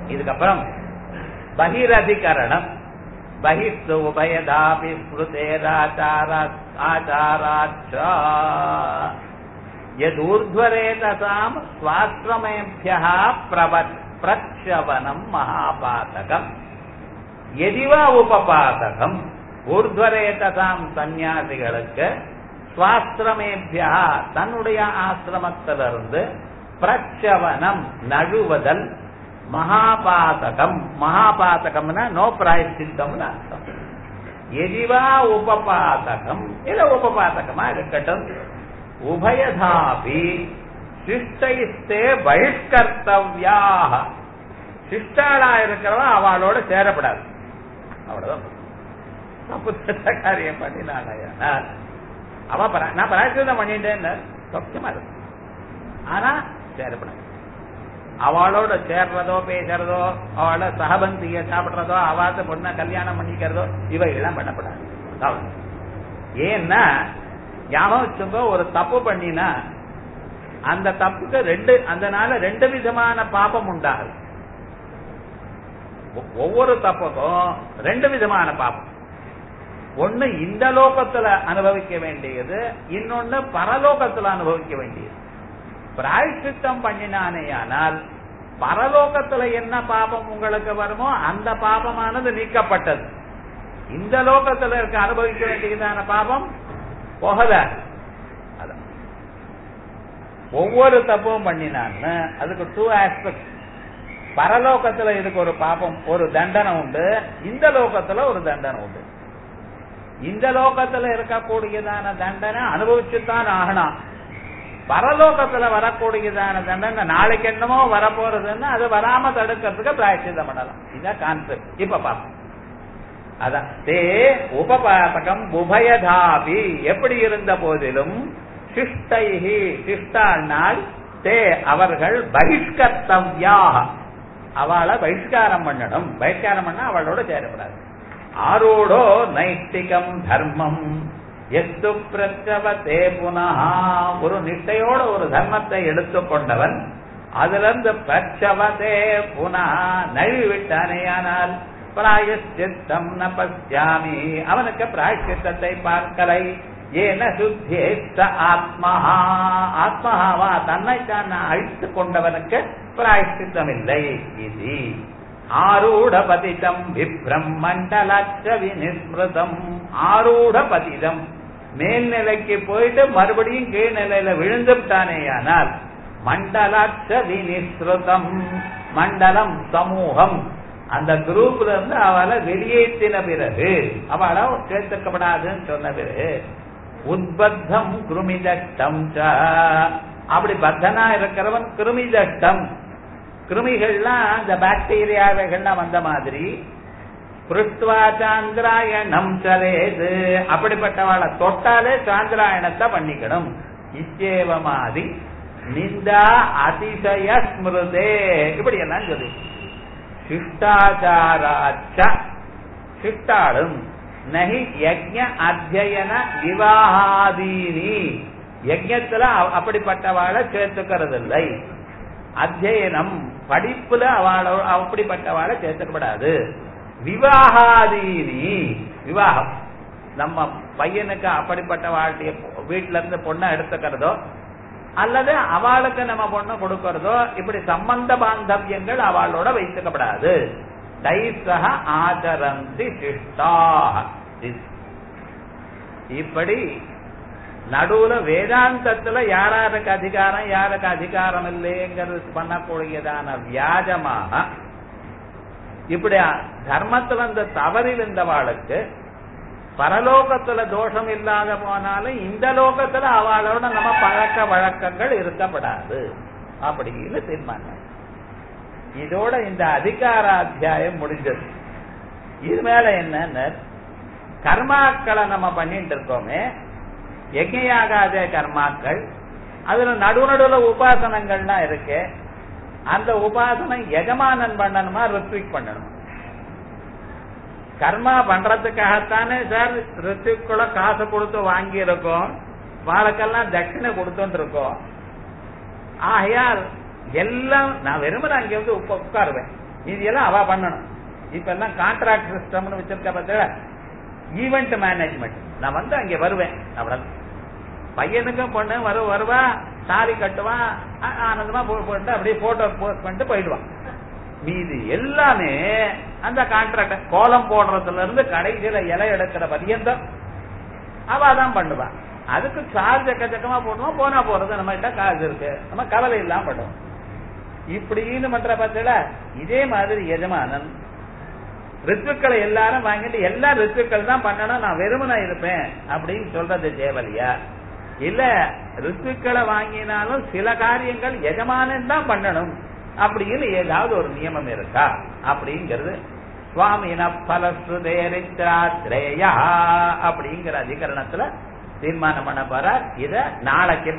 இதுக்கப்புறம் பகிரதிகரணம் பகிஸ்து உபயதாபி ஸ்மிருதேராச்சார ஆச்சாராச்சா யதூர்ध्वरेतसाम् स्वाश्रमेभ्यः प्रवत् प्रक्षवनम् महापातकम् எதிவா உபபாதகம் ஊர்துவரேதசாம் சந்நியாசிகளுக்கு சுவாசிரமேபியா தன்னுடைய ஆசிரமத்திலிருந்து பிரச்சவனம் நழுவதல் மகாபாதகம் மகாபாதகம்னா நோ பிராயசித்தம்னு அர்த்தம் எதிவா உபபாதகம் இல்ல உபபாதகமா இருக்கட்டும் உபயதாபி சிஷ்டைஸ்தே பகிஷ்கர்த்தவியாக சிஷ்டாளா இருக்கிறவன் அவளோட சேரப்படாது அவ்வளவுதான் தப்பு தட்ட காரியம் பண்ணினாங்க அவ பரா- நான் பராட்சியம் பண்ணிட்டேன் சத்தியமா இருக்கு ஆனா சேரப்படாது அவளோட சேர்றதோ பேசுறதோ அவளோட சகபந்திய சாப்பிடுறதோ அவாத பொண்ண கல்யாணம் பண்ணிக்கிறதோ இவைகள்லாம் பண்ணப்படாது அவ்வளவு. ஏன்னா ஞாபகம் வச்சுக்கோ ஒரு தப்பு பண்ணினா அந்த தப்புக்கு ரெண்டு அதனால ரெண்டு விதமான பாபம் உண்டாகுது ஒ- ஒவ்வொரு தப்புக்கும் ரெண்டு விதமான பாபம் ஒண்ணு இந்த லோகத்துல அனுபவிக்க வேண்டியது இன்னொன்னு பரலோகத்துல அனுபவிக்க வேண்டியது பிராயச்சித்தம் பண்ணினானேயானால் பரலோகத்துல என்ன பாபம் உங்களுக்கு வருமோ அந்த பாபமானது நீக்கப்பட்டது இந்த லோகத்துல இருக்க அனுபவிக்க வேண்டியதான பாபம் போகல அதான். ஒவ்வொரு தப்பும் பண்ணினான்னு அதுக்கு டூ ஆஸ்பெக்ட் பரலோகத்துல இதுக்கு ஒரு பாபம் ஒரு தண்டனை உண்டு இந்த லோகத்துல ஒரு தண்டனை உண்டு இந்த லோகத்துல இருக்கக்கூடியதான தண்டனை அனுபவிச்சுத்தான் ஆகணும் பரலோகத்துல வரக்கூடியதான தண்டனை நாளைக்கு என்னமோ வரப்போறதுன்னு அது வராம தடுக்கிறதுக்கு பிராயச்சித்தம் பண்ணலாம் இதான் கான்செப்ட் இப்ப பார்ப்போம் அதான் தே உபபாதகம் உபயதாபி எப்படி இருந்த போதிலும் சிஷ்டைஹி சிஷ்டானால் தே அவர்கள் பகிஷ்கர்த்தவ்யா அவளை பகிஷ்காரம் பண்ணணும் பகிஷ்காரம் பண்ணா அவளோட சேரக்கூடாது ஆரோடோ நைஷ்டிகம் தர்மம் எத்து பிரச்சவத்தே புனஹா ஒரு நிஷ்டையோட ஒரு தர்மத்தை எடுத்துக்கொண்டவன் அதுல இருந்து பிரச்சவதே புனா நழுவி விட்டானேயானால் பிராயச்சித்தம் ந பசியாமி அவனுக்கு பிராயச்சித்தத்தை பார்க்கலை ஏன சுத்தேஷ்ட ஆத்மஹா ஆத்மஹாவா தன்னை தான் அழித்துக் கொண்டவனுக்கு பிராயச்சித்தம் இல்லை இது ஆரூட பதிதம் விப்ரம் மண்டலாச்ச வினிஸ்மிருதம் ஆரூட பதிதம் மேல்நிலைக்கு போயிட்டு மறுபடியும் கீழ்நிலையில விழுந்துட்டானேயானால் மண்டலாச்ச வினிஸ்ருதம் மண்டலம் சமூகம் அந்த குரூப்ல இருந்து அவளை வெளியேற்றின பிறகு அவளை சேர்த்துக்கப்படாதுன்னு சொன்ன பிறகு உத்பத்தம் கிருமிதட்டம் ச அப்படி பத்தனா இருக்கிறவன் கிருமிதட்டம் கிருமிகள்லாம் அந்த பாக்டீரியாவைகள்லாம் வந்த மாதிரி பிருஷ்டுவா சாந்திராயணம் சலேது அப்படிப்பட்டவாளை தொட்டாலே சாந்திராயணத்தை பண்ணிக்கணும் இச்சேவமாதி நிந்தா அதிசய ஸ்மிருதே இப்படி எல்லாம் சொல்லி சிஷ்டாச்சாராச்ச சிஷ்டாளும் நகி யஜ்ஞ அத்தியன விவாகாதீனி யஜ்ஞத்துல அவ- அப்படிப்பட்டவாளை சேர்த்துக்கிறது இல்லை அத்தியனம் படிப்புல அவள அப்படிப்பட்டவாளை சேர்த்துக்கப்படாது விவாகாதீனி விவாகம் நம்ம பையனுக்கு அப்படிப்பட்ட வாழ்க்கைய வீட்டுல இருந்து பொண்ணை எடுத்துக்கிறதோ அல்லது அவளுக்கு நம்ம பொண்ணு கொடுக்கறதோ இப்படி சம்பந்த பாந்தவியங்கள் அவளோட வைத்துக்கப்படாது தைசக ஆச்சரந்தி சிஷ்டா இப்படி நடுவுல வேதாந்தத்துல யாராருக்கு அதிகாரம் யாருக்கு அதிகாரம் இல்லைங்கிறது பண்ணக்கூடியதான வியாஜமாக இப்படி தர்மத்துல இந்த தவறில் இருந்தவாளுக்கு பரலோகத்துல தோஷம் இல்லாத போனாலும் இந்த லோகத்துல அவளோட நம்ம பழக்க வழக்கங்கள் இருக்கப்படாது அப்படின்னு தீர்மானம் இதோட இந்த அதிகார அத்தியாயம் முடிஞ்சது இது மேல என்னன்னு கர்மாக்களை நம்ம பண்ணிட்டு இருக்கோமே யஜ்ஞயாகாத கர்மாக்கள் அதுல நடு நடுவுல உபாசனங்கள்லாம் இருக்கு அந்த உபாசனம் எஜமானன் பண்ணணுமா ரித்விக் பண்ணணுமா கர்மா பண்றதுக்காகத்தானே சார் ரித்விக்குள்ள காசு கொடுத்து வாங்கி இருக்கோம் வாழ்க்கெல்லாம் தட்சிணை கொடுத்துட்டு இருக்கோம் ஆகையால் எல்லாம் நான் வெறுமனே அங்க வந்து உட்கா- உட்காருவேன் இதெல்லாம் அவ பண்ணணும் இப்ப எல்லாம் கான்ட்ராக்ட் சிஸ்டம்னு வச்சிருக்க பார்த்தா ஈவெண்ட் மேனேஜ்மெண்ட் நான் வந்து அங்க வருவேன் அவ்வளவு பையனுக்கும் பொண்ணு வரு வருவா தாலி கட்டுவான் ஆ- ஆனந்தமா போ- போட்டு அப்படியே போட்டோ போஸ்ட் பண்ணிட்டு போயிடுவான் மீதி எல்லாமே அந்த கான்ட்ராக்ட் கோலம் போடுறதுல இருந்து கடைசியில இலை எடுக்கிற பரியந்தம் அவ தான் பண்ணுவா அதுக்கு சார்ஜ் எக்கச்சக்கமா போடுவோம் போனா போறது நம்ம கிட்ட காசு இருக்கு நம்ம கவலை இல்லாம பண்ணுவோம் இப்படின்னு பண்ற பார்த்தல இதே மாதிரி எஜமானன் ரித்துக்களை எல்லாரும் வாங்கிட்டு எல்லா ரித்துக்கள் தான் பண்ணணும் நான் வெறுமனா இருப்பேன் அப்படின்னு சொல்றது தேவலியா இல்ல ரித்துக்களை வாங்கினாலும் சில காரியங்கள் எஜமானன் தான் பண்ணணும் அப்படின்னு ஏதாவது ஒரு நியமம் இருக்கா அப்படிங்கிறது சுவாமின பலசுதேரித்ராத்ரேயா அப்படிங்கிற அதிகரணத்துல தீர்மானம் பண்ண போற இத நாளைக்கு